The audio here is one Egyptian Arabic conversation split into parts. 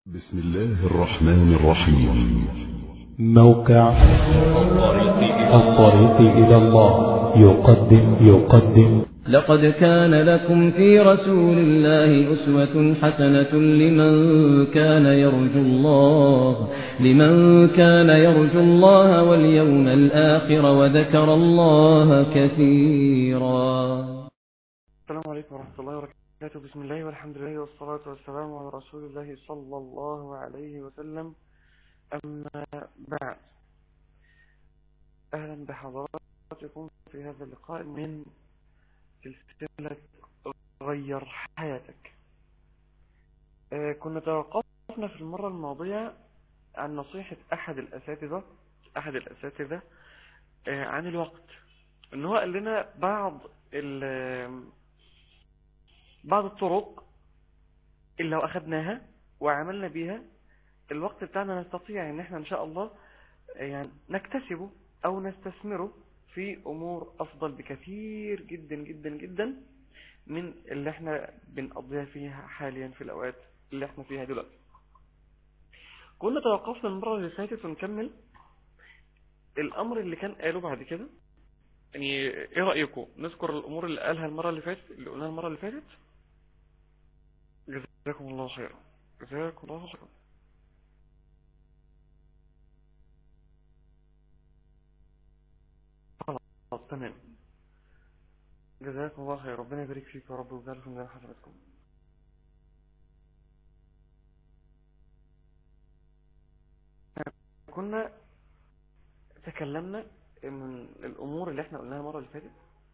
بسم الله الرحمن الرحيم موقع الطريق إلى الله يقدم يقدم لقد كان لكم في رسول الله أسوة حسنة لمن كان يرجو الله لمن كان يرجو الله واليوم الآخر وذكر الله كثيرا السلام عليكم ورحمة الله وبركاته بسم الله والحمد لله والصلاة والسلام على رسول الله صلى الله عليه وسلم أما بعد أهلا بحضراتكم في هذا اللقاء من سلسلة غير حياتك آه، كنا توقفنا في المرة الماضية عن نصيحة أحد الأساتذة أحد الأساتذة آه، عن الوقت إن هو قال لنا بعض ال بعض الطرق اللي لو أخذناها وعملنا بيها الوقت بتاعنا نستطيع ان احنا ان شاء الله يعني نكتسبه او نستثمره في امور افضل بكثير جدا جدا جدا من اللي احنا بنقضيها فيها حاليا في الاوقات اللي احنا فيها دلوقتي كنا توقفنا المرة اللي فاتت ونكمل الامر اللي كان قاله بعد كده يعني ايه رأيكم نذكر الامور اللي قالها المرة اللي فاتت اللي قلناها المرة اللي فاتت جزاكم الله خيرا جزاكم الله خيرا خلاص تمام جزاكم الله خير ربنا يبارك فيك يا رب ويجعل في ميزان حسناتكم كنا تكلمنا من الامور اللي احنا قلناها المره اللي فاتت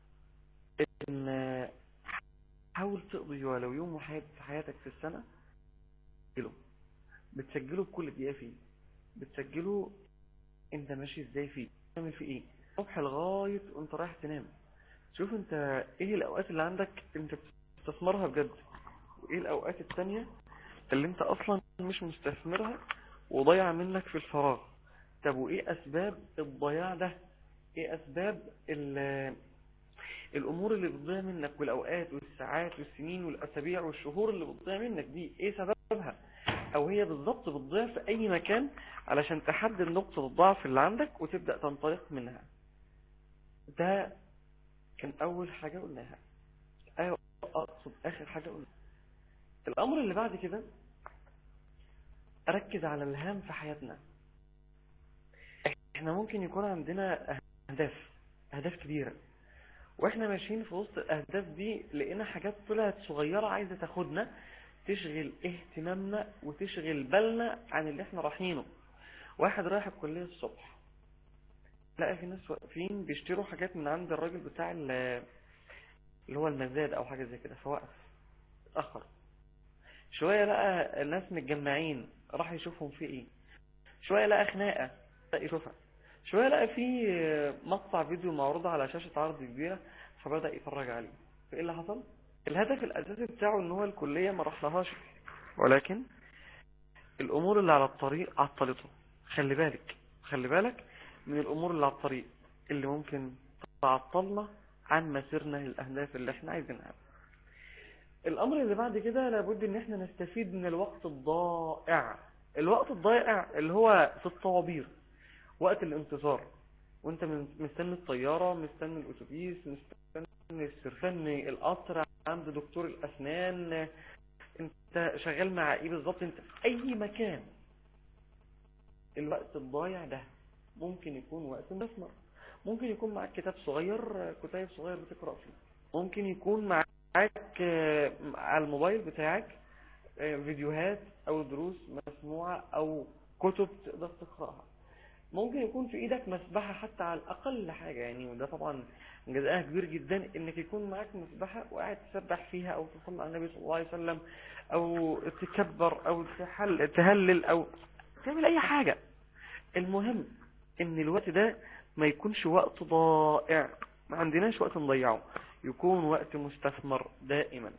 ان حاول تقضي ولو يوم واحد في حياتك في السنه بتسجله بتسجله بكل دقيقه فيه بتسجله انت ماشي ازاي فيه تعمل فيه ايه الصبح لغاية وانت رايح تنام شوف انت ايه الاوقات اللي عندك انت بتستثمرها بجد وايه الاوقات التانية اللي انت اصلا مش مستثمرها وضيع منك في الفراغ طب وايه اسباب الضياع ده ايه اسباب الامور اللي بتضيع منك والاوقات والساعات والسنين والاسابيع والشهور اللي بتضيع منك دي ايه سببها او هي بالظبط بتضيع في اي مكان علشان تحدد نقطة الضعف اللي عندك وتبدأ تنطلق منها ده كان اول حاجة قلناها ايوه اقصد اخر حاجة قلناها الامر اللي بعد كده اركز على الهام في حياتنا احنا ممكن يكون عندنا اهداف اهداف كبيرة واحنا ماشيين في وسط الاهداف دي لقينا حاجات طلعت صغيرة عايزة تاخدنا تشغل اهتمامنا وتشغل بالنا عن اللي احنا رايحينه واحد رايح الكلية الصبح لقى في ناس واقفين بيشتروا حاجات من عند الراجل بتاع اللي هو المزاد او حاجة زي كده فوقف اتأخر شوية لقى الناس متجمعين راح يشوفهم في ايه شوية لقى خناقة لقى يشوفها شوية لقى في مقطع فيديو معروض على شاشة عرض كبيرة فبدأ يتفرج عليه فايه اللي حصل الهدف الاساسي بتاعه ان هو الكلية ما راحلهاش ولكن الامور اللي على الطريق عطلته خلي بالك خلي بالك من الامور اللي على الطريق اللي ممكن تعطلنا عن مسيرنا للاهداف اللي احنا عايزينها الامر اللي بعد كده لابد ان احنا نستفيد من الوقت الضائع الوقت الضائع اللي هو في الطوابير وقت الانتظار وانت مستني الطيارة مستني الاتوبيس مستني السرفان القطر عند دكتور الاسنان انت شغال مع ايه بالظبط انت في اي مكان الوقت الضايع ده ممكن يكون وقت مستثمر ممكن يكون معاك كتاب صغير كتاب صغير بتقرأ فيه ممكن يكون معاك على الموبايل بتاعك فيديوهات او دروس مسموعة او كتب تقدر تقرأها ممكن يكون في ايدك مسبحة حتى على الاقل حاجة يعني وده طبعا جزاءها كبير جدا انك يكون معاك مسبحة وقاعد تسبح فيها او تصلي على النبي صلى الله عليه وسلم او تكبر او تحل تهلل او تعمل اي حاجة المهم ان الوقت ده ما يكونش وقت ضائع ما عندناش وقت نضيعه يكون وقت مستثمر دائما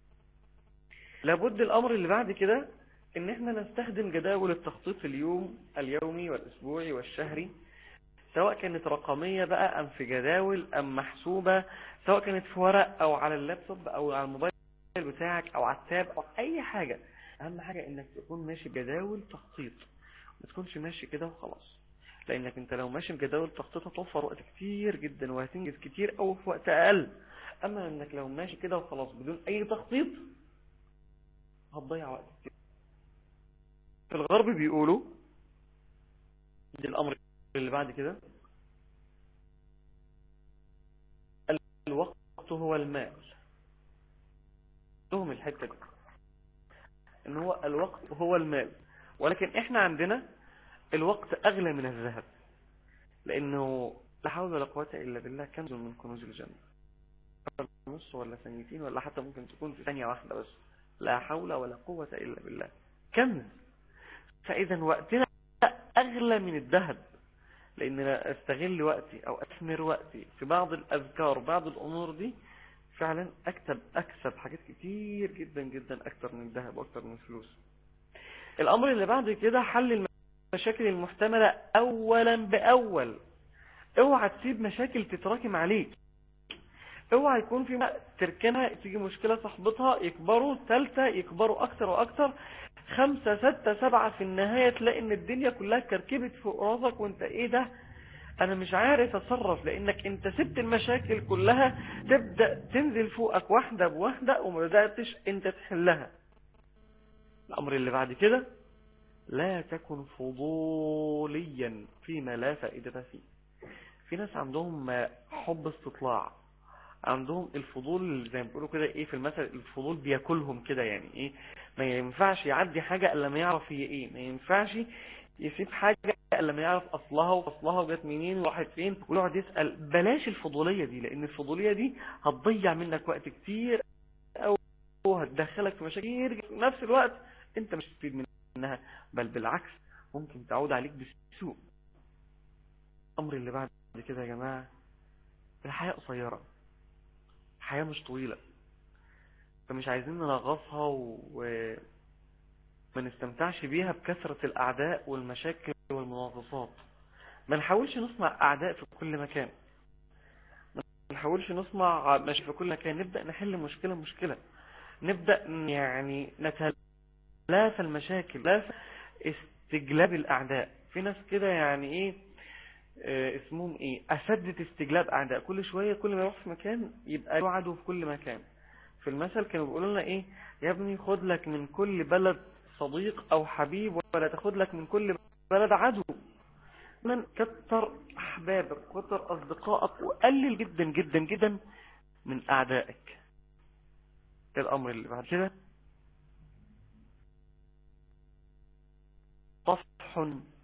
لابد الامر اللي بعد كده ان احنا نستخدم جداول التخطيط اليوم اليومي والاسبوعي والشهري سواء كانت رقمية بقى ام في جداول ام محسوبة سواء كانت في ورق او على اللابتوب او على الموبايل بتاعك او على التاب او اي حاجة اهم حاجة انك تكون ماشي بجداول تخطيط ما تكونش ماشي كده وخلاص لانك انت لو ماشي بجداول تخطيط هتوفر وقت كتير جدا وهتنجز كتير او في وقت اقل اما انك لو ماشي كده وخلاص بدون اي تخطيط هتضيع وقت كتير في الغرب بيقولوا دي الامر اللي بعد كده الوقت هو المال لهم الحتة دي ان هو الوقت هو المال ولكن احنا عندنا الوقت اغلى من الذهب لانه لا حول ولا قوة الا بالله كنز من كنوز الجنة نص ولا ثانيتين ولا حتى ممكن تكون في ثانية واحدة بس لا حول ولا قوة الا بالله كنز فاذا وقتنا اغلى من الذهب لان أنا استغل وقتي او اثمر وقتي في بعض الاذكار وبعض الامور دي فعلا اكتب اكسب حاجات كتير جدا جدا اكتر من الذهب واكتر من الفلوس الامر اللي بعد كده حل المشاكل المحتملة اولا باول اوعى تسيب مشاكل تتراكم عليك اوعى يكون في تركنها تيجي مشكلة صاحبتها يكبروا ثالثة يكبروا اكتر واكتر خمسة ستة سبعة في النهاية تلاقي ان الدنيا كلها كركبت فوق راسك وانت ايه ده انا مش عارف اتصرف لانك انت سبت المشاكل كلها تبدأ تنزل فوقك واحدة بواحدة وما بدأتش انت تحلها الامر اللي بعد كده لا تكن فضوليا فيما لا فائدة فيه في ناس عندهم حب استطلاع عندهم الفضول زي ما بيقولوا كده ايه في المثل الفضول بياكلهم كده يعني ايه ما ينفعش يعدي حاجة الا ما يعرف هي ايه ما ينفعش يسيب حاجة الا ما يعرف اصلها وفصلها وجات منين وراحت فين ويقعد يسأل بلاش الفضولية دي لان الفضولية دي هتضيع منك وقت كتير او هتدخلك في مشاكل في نفس الوقت انت مش تستفيد منها بل بالعكس ممكن تعود عليك بالسوء الامر اللي بعد كده يا جماعة الحياة قصيرة الحياة مش طويلة فمش عايزين نلغصها وما نستمتعش بيها بكثرة الأعداء والمشاكل والمناقصات ما نحاولش نصنع أعداء في كل مكان ما نحاولش نصنع ماشي في كل مكان نبدأ نحل مشكلة مشكلة نبدأ يعني نتلافى المشاكل لا استجلاب الأعداء في ناس كده يعني ايه اسمهم ايه اسدة استجلاب اعداء كل شوية كل ما يروح في مكان يبقى له عدو في كل مكان في المثل كانوا بيقولوا لنا ايه يا ابني خد لك من كل بلد صديق او حبيب ولا تاخد لك من كل بلد عدو من كتر احبابك كتر اصدقائك وقلل جدا جدا جدا من اعدائك الامر اللي بعد كده طفح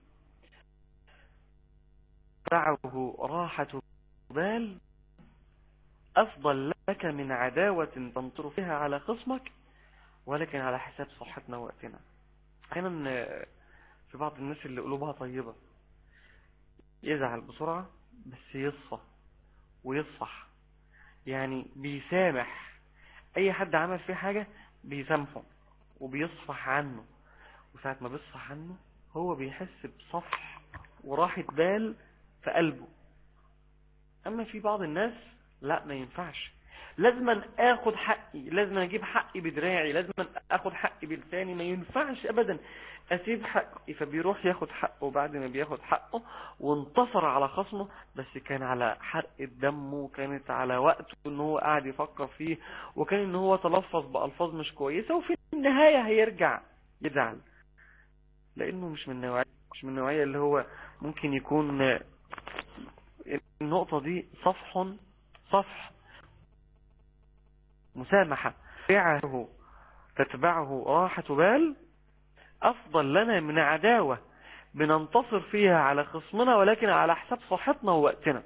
دعوه راحة بال أفضل لك من عداوة تنطر فيها على خصمك ولكن على حساب صحتنا وقتنا أحيانا في بعض الناس اللي قلوبها طيبة يزعل بسرعة بس يصفى ويصفح يعني بيسامح أي حد عمل فيه حاجة بيسامحه وبيصفح عنه وساعة ما بيصفح عنه هو بيحس بصفح وراحة بال في قلبه اما في بعض الناس لا ما ينفعش لازم اخد حقي لازم اجيب حقي بدراعي لازم اخد حقي بلساني ما ينفعش ابدا اسيب حقي فبيروح ياخد حقه وبعد ما بياخد حقه وانتصر على خصمه بس كان على حرق الدم وكانت على وقته ان هو قاعد يفكر فيه وكان ان هو تلفظ بألفاظ مش كويسة وفي النهاية هيرجع يزعل لانه مش من النوعية مش من النوعية اللي هو ممكن يكون النقطة دي صفح صفح مسامحة بيعه تتبعه راحة بال أفضل لنا من عداوة بننتصر فيها على خصمنا ولكن على حساب صحتنا ووقتنا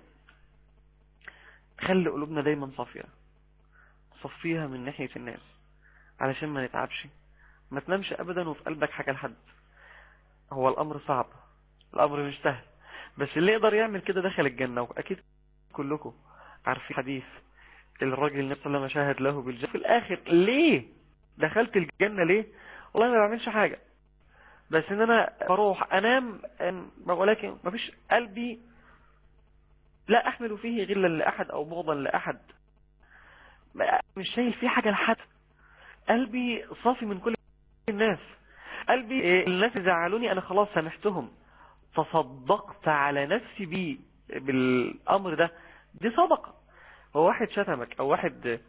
خلي قلوبنا دايما صافية صفيها من ناحية الناس علشان ما نتعبش ما تنامش أبدا وفي قلبك حاجة لحد هو الأمر صعب الأمر مش سهل بس اللي يقدر يعمل كده دخل الجنة وأكيد كلكم عارفين حديث الراجل نفسه لما شاهد له بالجنة في الآخر ليه دخلت الجنة ليه والله ما بعملش حاجة بس ان انا بروح انام ولكن ما فيش قلبي لا احمل فيه غلا لاحد او بغضا لاحد مش شايل فيه حاجة لحد قلبي صافي من كل الناس قلبي إيه الناس زعلوني انا خلاص سامحتهم تصدقت على نفسي بيه بالامر ده دي صدقة هو واحد شتمك او واحد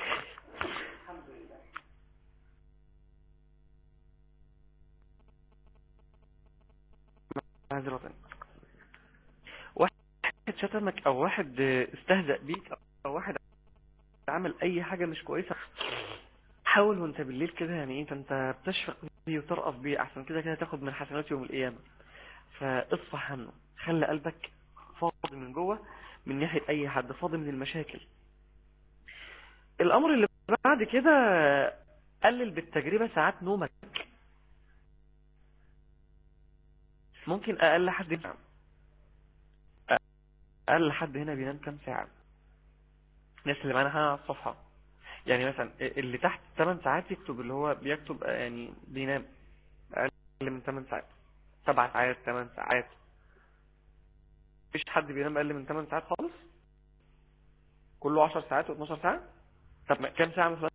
معذرة واحد شتمك او واحد استهزأ بيك او واحد عمل اي حاجة مش كويسة حاول وانت بالليل كده يعني ايه انت بتشفق بيه وترقص بيه احسن كده كده تاخد من حسنات يوم القيامة فاصفح عنه خلي قلبك فاضي من جوه من ناحية اي حد فاضي من المشاكل الامر اللي بعد كده قلل بالتجربة ساعات نومك ممكن اقل حد اقل حد هنا بينام كام ساعة الناس اللي معانا هنا على الصفحة يعني مثلا اللي تحت 8 ساعات يكتب اللي هو بيكتب يعني بينام اقل من 8 ساعات 7 ساعات 8 ساعات مفيش حد بينام اقل من 8 ساعات خالص كله 10 ساعات و12 ساعة طب كام ساعة مثلا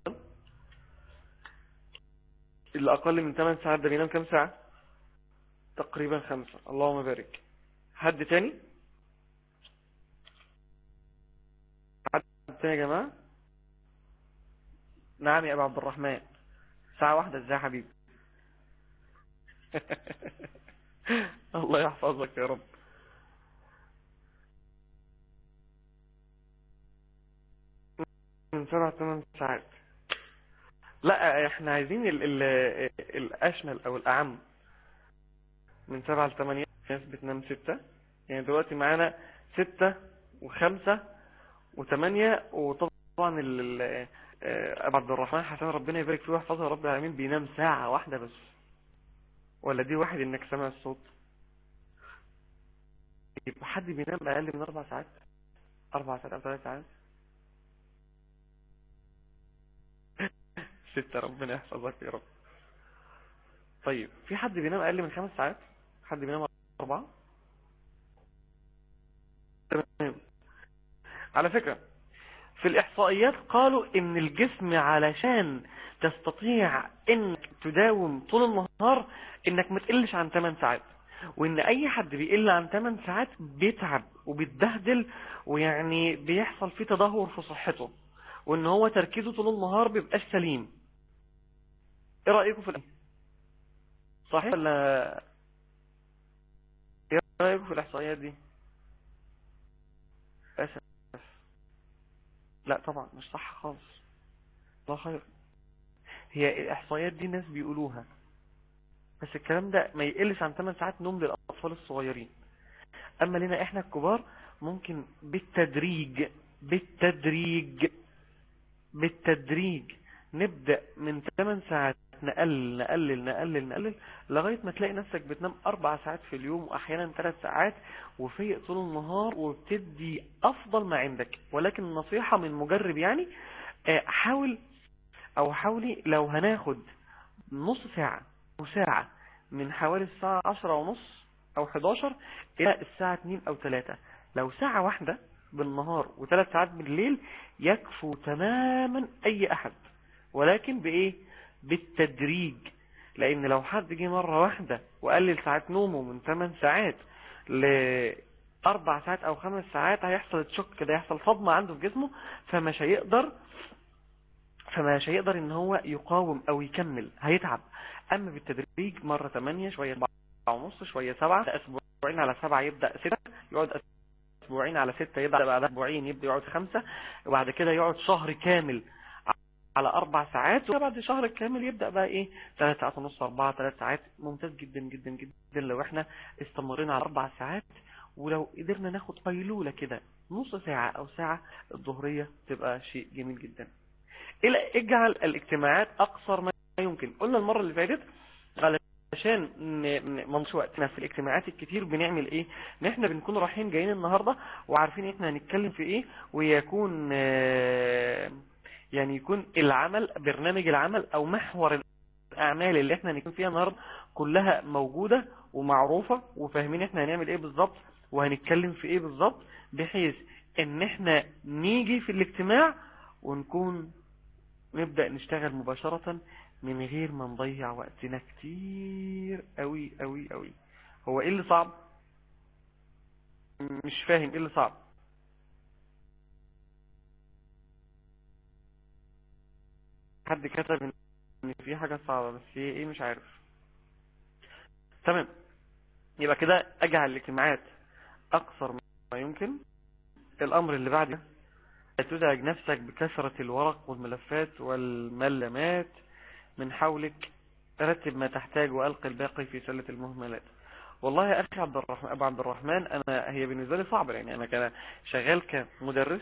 اللي اقل من 8 ساعات ده بينام كام ساعة تقريبا خمسة اللهم بارك حد تاني حد تاني يا جماعة نعم يا ابو عبد الرحمن ساعة واحدة ازاي يا حبيبي الله يحفظك يا رب من سبع ثمان ساعات لا احنا عايزين ال ال الاشمل او الاعم من سبعة لثمانية ناس بتنام ستة يعني دلوقتي معانا ستة وخمسة وثمانية وطبعا ال ابو عبد الرحمن حسن ربنا يبارك فيه ويحفظه رب العالمين بينام ساعة واحدة بس ولا دي واحد انك سامع الصوت يبقى حد بينام اقل من اربع ساعات اربع ساعات او ثلاث ساعات ستة ربنا يحفظك يا رب طيب في حد بينام اقل من خمس ساعات حد بينام اربعة تمام على فكرة في الاحصائيات قالوا ان الجسم علشان تستطيع انك تداوم طول النهار انك ما تقلش عن 8 ساعات وان اي حد بيقل عن 8 ساعات بيتعب وبيتبهدل ويعني بيحصل فيه تدهور في صحته وان هو تركيزه طول النهار بيبقاش سليم ايه رأيكم في الأمر صحيح ولا ايه رأيكم في الاحصائيات دي اسف لا طبعا مش صح خالص الله خير هي الاحصائيات دي ناس بيقولوها بس الكلام ده ما يقلش عن 8 ساعات نوم للاطفال الصغيرين اما لنا احنا الكبار ممكن بالتدريج بالتدريج بالتدريج نبدأ من 8 ساعات نقلل نقلل نقلل نقلل لغاية ما تلاقي نفسك بتنام أربع ساعات في اليوم وأحيانا ثلاث ساعات وفيق طول النهار وبتدي أفضل ما عندك ولكن النصيحة من مجرب يعني حاول أو حاولي لو هناخد نص ساعة أو ساعة من حوالي الساعة عشرة ونص أو 11 إلى الساعة 2 أو 3 لو ساعة واحدة بالنهار وثلاث ساعات بالليل يكفو تماما أي أحد ولكن بإيه بالتدريج لأن لو حد جه مرة واحدة وقلل ساعات نومه من 8 ساعات لأربع ساعات أو خمس ساعات هيحصل تشك كده يحصل صدمة عنده في جسمه فمش هيقدر فمش هيقدر ان هو يقاوم او يكمل هيتعب اما بالتدريج مرة 8 شوية 4 ونص شوية 7 اسبوعين على 7 يبدأ 6 يقعد اسبوعين على 6 يبدأ بعد اسبوعين يبدأ يقعد 5 وبعد كده يقعد شهر كامل على اربع ساعات وبعد شهر كامل يبدأ بقى ايه ثلاث ساعات ونص اربعة ثلاث ساعات ممتاز جدا جدا جدا لو احنا استمرينا على اربع ساعات ولو قدرنا ناخد قيلولة كده نص ساعة او ساعة الظهرية تبقى شيء جميل جدا اجعل الاجتماعات اقصر ما يمكن قلنا المرة اللي فاتت علشان منش وقتنا في الاجتماعات الكتير بنعمل ايه ان احنا بنكون رايحين جايين النهاردة وعارفين احنا هنتكلم في ايه ويكون يعني يكون العمل برنامج العمل او محور الاعمال اللي احنا هنكون فيها النهاردة كلها موجودة ومعروفة وفاهمين احنا هنعمل ايه بالظبط وهنتكلم في ايه بالظبط بحيث ان احنا نيجي في الاجتماع ونكون نبدأ نشتغل مباشرة من غير ما نضيع وقتنا كتير قوي قوي قوي هو ايه اللي صعب مش فاهم ايه اللي صعب حد كتب ان في حاجة صعبة بس هي ايه مش عارف تمام يبقى كده اجعل الاجتماعات اقصر ما يمكن الامر اللي بعد تزعج نفسك بكثرة الورق والملفات والملمات من حولك رتب ما تحتاج وألقي الباقي في سلة المهملات والله يا أخي عبد الرحمن أبو عبد الرحمن أنا هي بالنسبة لي صعبة يعني أنا كان شغال كمدرس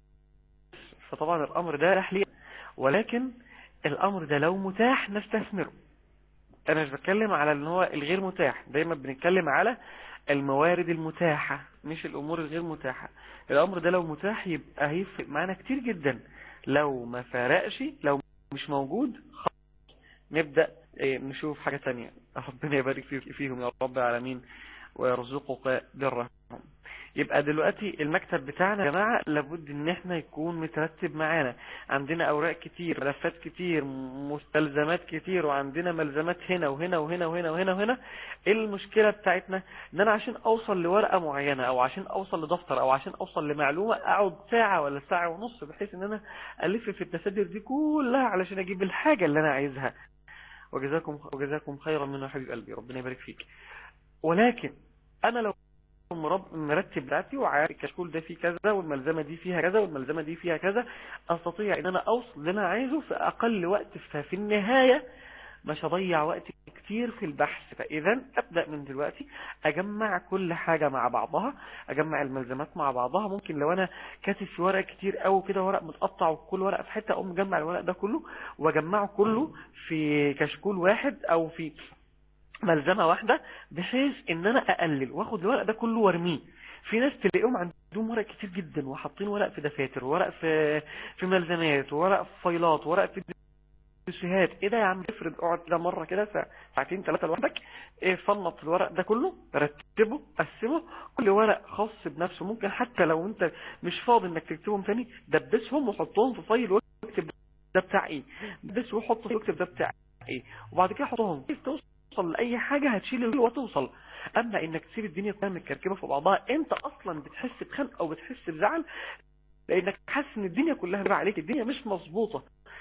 فطبعا الأمر ده رح لي ولكن الأمر ده لو متاح نستثمره أنا مش بتكلم على ان هو الغير متاح دايما بنتكلم على الموارد المتاحة مش الأمور الغير متاحة الأمر ده لو متاح يبقى هيفرق معانا كتير جدا لو ما فارقش لو مش موجود خلاص نبدأ إيه، نشوف حاجة تانية ربنا يبارك فيهم يا رب العالمين ويرزقك برهم يبقى دلوقتي المكتب بتاعنا يا جماعة لابد ان احنا يكون مترتب معانا عندنا اوراق كتير ملفات كتير مستلزمات كتير وعندنا ملزمات هنا وهنا وهنا وهنا وهنا وهنا ايه المشكلة بتاعتنا ان انا عشان اوصل لورقة معينة او عشان اوصل لدفتر او عشان اوصل لمعلومة اقعد ساعة ولا ساعة ونص بحيث ان انا الف في التسدر دي كلها علشان اجيب الحاجة اللي انا عايزها وجزاكم وجزاكم خيرا من حبيب قلبي ربنا يبارك فيك ولكن انا لو مرتب بتاعتي وعارف الكشكول ده فيه كذا والملزمة دي فيها كذا والملزمة دي فيها كذا استطيع ان انا اوصل اللي انا عايزه في اقل وقت ففي النهاية مش هضيع وقت كتير في البحث فاذا ابدأ من دلوقتي اجمع كل حاجة مع بعضها اجمع الملزمات مع بعضها ممكن لو انا كاتب في ورق كتير قوي كده ورق متقطع وكل ورقة في حتة اقوم مجمع الورق ده كله واجمعه كله في كشكول واحد او في ملزمة واحدة بحيث ان انا اقلل واخد الورق ده كله وارميه في ناس تلاقيهم عندهم ورق كتير جدا وحاطين ورق في دفاتر ورق في في ملزمات ورق في فايلات ورق في دوسيهات ايه ده يا عم افرض اقعد كده مره كده ساعتين ثلاثه لوحدك ايه فنط الورق ده كله رتبه قسمه كل ورق خاص بنفسه ممكن حتى لو انت مش فاضي انك تكتبهم تاني دبسهم وحطهم في فايل واكتب ده بتاع ايه دبس وحط واكتب ده بتاع ايه وبعد كده حطهم كيف توصل توصل لأي حاجة هتشيل الويل وتوصل أما إنك تسيب الدنيا كلها متكركبة في بعضها أنت أصلا بتحس بخنق أو بتحس بزعل لأنك حاسس إن الدنيا كلها بقى عليك الدنيا مش مظبوطة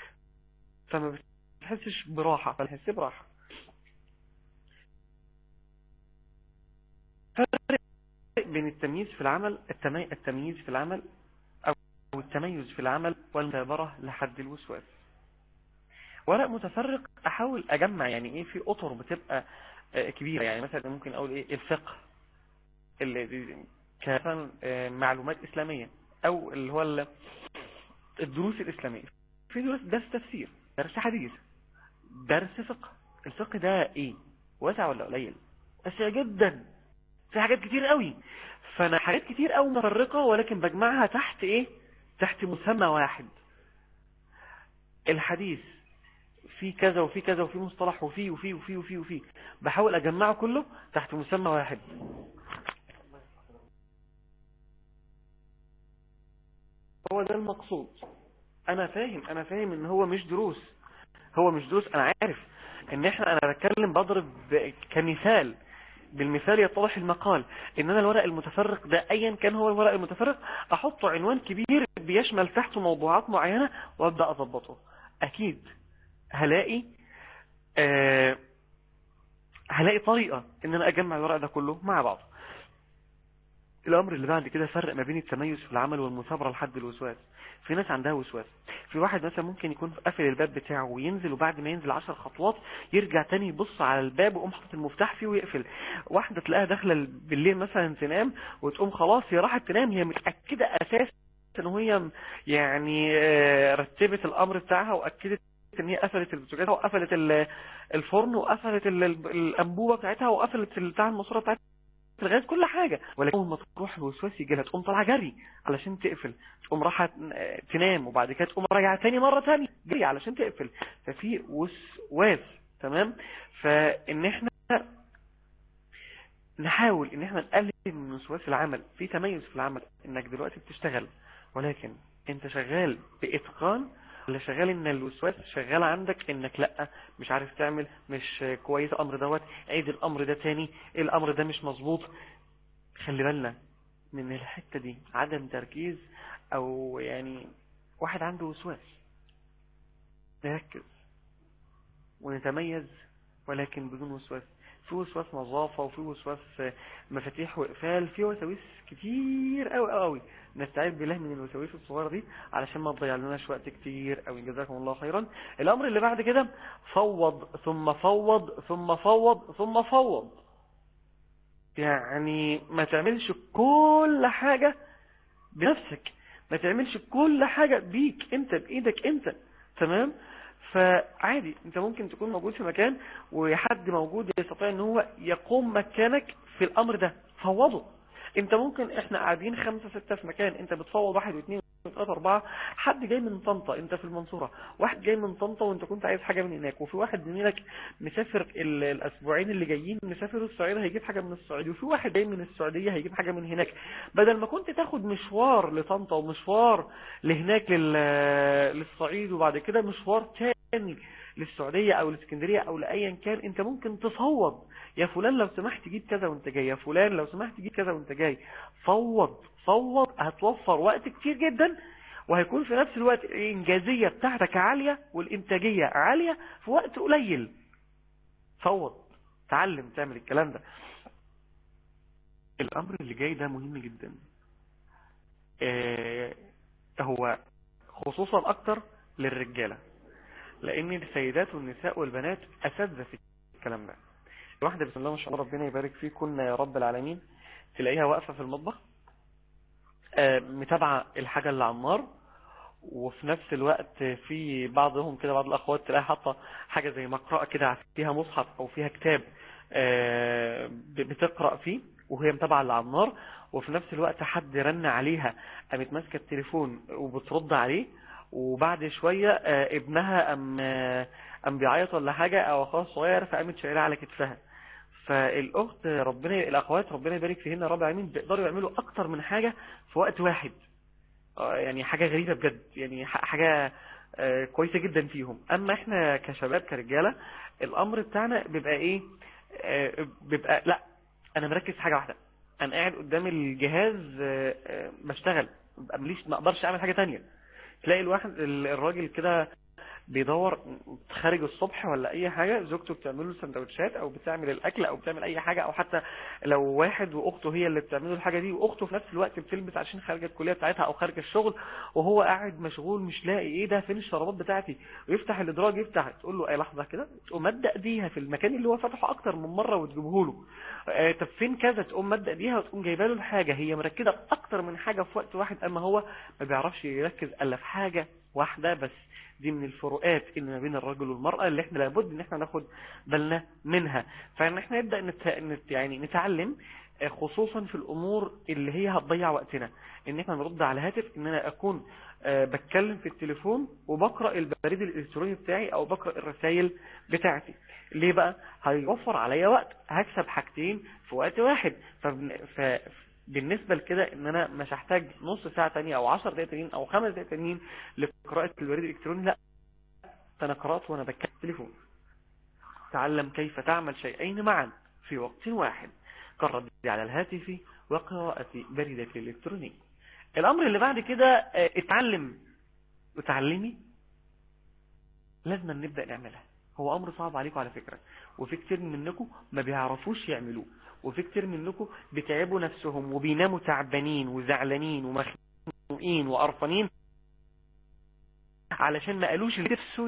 فما بتحسش براحة فبتحس براحة فرق بين التمييز في العمل التمييز في العمل أو التميز في العمل والمثابرة لحد الوسواس ورق متفرق احاول اجمع يعني ايه في اطر بتبقى كبيرة يعني مثلا ممكن اقول ايه الفقه اللي كمان معلومات اسلامية او اللي هو الدروس الاسلامية في دروس درس تفسير درس حديث درس فقه الفقه ده ايه واسع ولا قليل واسع جدا في حاجات كتير قوي فانا حاجات كتير قوي متفرقة ولكن بجمعها تحت ايه تحت مسمى واحد الحديث في كذا وفي كذا وفي مصطلح وفي وفي وفي وفي وفي بحاول اجمعه كله تحت مسمى واحد هو ده المقصود انا فاهم انا فاهم ان هو مش دروس هو مش دروس انا عارف ان احنا انا بتكلم بضرب كمثال بالمثال يتضح المقال ان انا الورق المتفرق ده ايا كان هو الورق المتفرق احطه عنوان كبير بيشمل تحته موضوعات معينة وابدأ اضبطه اكيد هلاقي آه هلاقي طريقة ان انا اجمع الورق ده كله مع بعض الامر اللي بعد كده فرق ما بين التميز في العمل والمثابرة لحد الوسواس في ناس عندها وسواس في واحد مثلا ممكن يكون قافل الباب بتاعه وينزل وبعد ما ينزل عشر خطوات يرجع تاني يبص على الباب ويقوم حاطط المفتاح فيه ويقفل واحدة تلاقيها داخله بالليل مثلا تنام وتقوم خلاص هي راحت تنام هي متأكدة اساسا ان هي يعني رتبت الامر بتاعها واكدت ان هي قفلت البوتاجاز وقفلت الفرن وقفلت الانبوبه بتاعتها وقفلت بتاع الماسوره بتاعتها الغاز كل حاجة ولكن اول ما تروح الوسواس يجي لها تقوم طالعه جري علشان تقفل تقوم راحه تنام وبعد كده تقوم راجعه تاني مرة تاني جري علشان تقفل ففي وسواس تمام فان احنا نحاول ان احنا نقلل من وسواس العمل في تميز في العمل انك دلوقتي بتشتغل ولكن انت شغال باتقان ولا شغال ان الوسواس شغال عندك انك لا مش عارف تعمل مش كويس الامر دوت عيد الامر ده تاني الامر ده مش مظبوط خلي بالنا من الحتة دي عدم تركيز او يعني واحد عنده وسواس نركز ونتميز ولكن بدون وسواس في وسواس نظافة وفي وسواس مفاتيح وإقفال في وساويس كتير قوي قوي نستعيذ بالله من الوساويس الصغيرة دي علشان ما تضيع لناش وقت كتير قوي جزاكم الله خيرا الأمر اللي بعد كده فوض ثم فوض ثم فوض ثم فوض يعني ما تعملش كل حاجة بنفسك ما تعملش كل حاجة بيك انت بإيدك انت تمام فعادي انت ممكن تكون موجود في مكان وحد موجود يستطيع ان هو يقوم مكانك في الامر ده فوضه انت ممكن احنا قاعدين خمسة ستة في مكان انت بتفوض واحد واثنين وثلاثة اربعة حد جاي من طنطا انت في المنصورة واحد جاي من طنطا وانت كنت عايز حاجة من هناك وفي واحد زميلك مسافر ال- الاسبوعين اللي جايين مسافر السعودية هيجيب حاجة من السعودية وفي واحد جاي من السعودية هيجيب حاجة من هناك بدل ما كنت تاخد مشوار لطنطا ومشوار لهناك لل- للصعيد وبعد كده مشوار تاني للسعودية او الاسكندرية او لايا كان انت ممكن تفوض يا فلان لو سمحت جيب كذا وانت جاي يا فلان لو سمحت جيب كذا وانت جاي فوض فوض هتوفر وقت كتير جدا وهيكون في نفس الوقت الانجازية بتاعتك عالية والانتاجية عالية في وقت قليل فوض تعلم تعمل الكلام ده الامر اللي جاي ده مهم جدا آه هو خصوصا اكتر للرجالة لان السيدات والنساء والبنات اساتذه في الكلام ده الواحدة بسم الله ما شاء الله ربنا يبارك فيكن يا رب العالمين تلاقيها واقفة في المطبخ آه، متابعة الحاجة اللي على النار وفي نفس الوقت في بعضهم كده بعض الأخوات تلاقيها حاطة حاجة زي مقرأة كده فيها مصحف أو فيها كتاب آه، بتقرأ فيه وهي متابعة اللي على النار وفي نفس الوقت حد رن عليها قامت ماسكة التليفون وبترد عليه وبعد شوية آه، ابنها أم, آه، أم بيعيط ولا حاجة أو أخوها الصغير فقامت شايلها على كتفها فالأخت ربنا الأخوات ربنا يبارك فيهن يا رب العالمين بيقدروا يعملوا أكتر من حاجة في وقت واحد آه، يعني حاجة غريبة بجد يعني ح- حاجة آه، كويسة جدا فيهم أما إحنا كشباب كرجالة الأمر بتاعنا بيبقى إيه آه، بيبقى لا أنا مركز في حاجة واحدة أنا قاعد قدام الجهاز آه، آه، بشتغل ما مليش- ما أقدرش أعمل حاجة تانية تلاقي الواحد ال- الراجل كده بيدور خارج الصبح ولا اي حاجة زوجته بتعمل له سندوتشات او بتعمل الاكل او بتعمل اي حاجة او حتى لو واحد واخته هي اللي بتعمل له الحاجة دي واخته في نفس الوقت بتلبس عشان خارجة الكلية بتاعتها او خارج الشغل وهو قاعد مشغول مش لاقي ايه ده فين الشرابات بتاعتي ويفتح الادراج يفتح تقول له اي لحظة كده تقوم مد ايديها في المكان اللي هو فتحه اكتر من مرة وتجيبه له آه طب فين كذا تقوم مد ايديها وتقوم جايبه له الحاجة هي مركزة في اكتر من حاجة في وقت واحد اما هو ما بيعرفش يركز الا في حاجة واحدة بس دي من الفروقات اللي ما بين الرجل والمرأة اللي احنا لابد ان احنا ناخد بالنا منها فان احنا نبدأ نت... نت... يعني نتعلم آه، خصوصا في الامور اللي هي هتضيع وقتنا ان احنا نرد على هاتف ان انا اكون آه، بتكلم في التليفون وبقرأ البريد الالكتروني بتاعي او بقرأ الرسائل بتاعتي ليه بقى هيوفر عليا وقت هكسب حاجتين في وقت واحد فبن... ف... بالنسبة لكده ان انا مش هحتاج نص ساعة تانية او عشر دقايق تانيين او خمس دقايق تانيين لقراءة البريد الالكتروني لا انا قرأت وانا بتكلم في التليفون تعلم كيف تعمل شيئين معا في وقت واحد كالرد على الهاتف وقراءة بريدك الالكتروني الامر اللي بعد كده آه، اتعلم وتعلمي لازم نبدأ نعملها هو امر صعب عليكم على فكرة وفي كتير منكم ما بيعرفوش يعملوه وفي كتير منكم بتعبوا نفسهم وبيناموا تعبانين وزعلانين ومخنوقين وقرفانين علشان ما قالوش اللي نفسه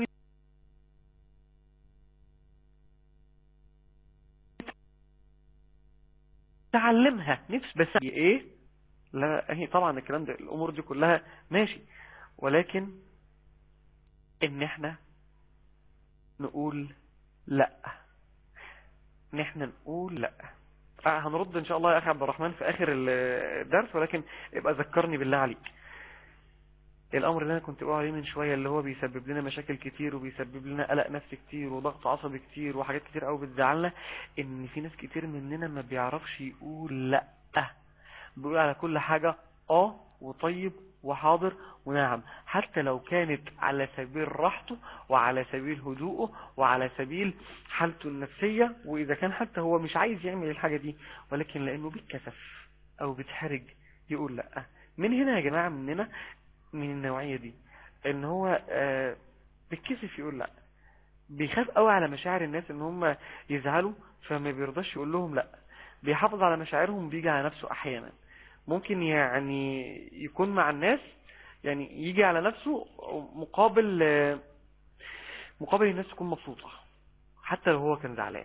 تعلمها نفس بس ايه لا هي طبعا الكلام ده الامور دي كلها ماشي ولكن ان احنا نقول لا ان احنا نقول لا آه هنرد ان شاء الله يا اخي عبد الرحمن في اخر الدرس ولكن ابقى ذكرني بالله عليك الامر اللي انا كنت بقول عليه من شوية اللي هو بيسبب لنا مشاكل كتير وبيسبب لنا قلق نفسي كتير وضغط عصبي كتير وحاجات كتير قوي بتزعلنا ان في ناس كتير مننا ما بيعرفش يقول لا بيقول على كل حاجة اه وطيب وحاضر ونعم حتى لو كانت على سبيل راحته وعلى سبيل هدوءه وعلى سبيل حالته النفسية وإذا كان حتى هو مش عايز يعمل الحاجة دي ولكن لأنه بيتكسف أو بيتحرج يقول لا من هنا يا جماعة مننا من النوعية دي ان هو آه بيتكسف يقول لا بيخاف قوي على مشاعر الناس ان هم يزعلوا فما بيرضاش يقول لهم لا بيحافظ على مشاعرهم بيجي على نفسه احيانا ممكن يعني يكون مع الناس يعني يجي على نفسه مقابل آه مقابل الناس تكون مبسوطة حتى لو هو كان زعلان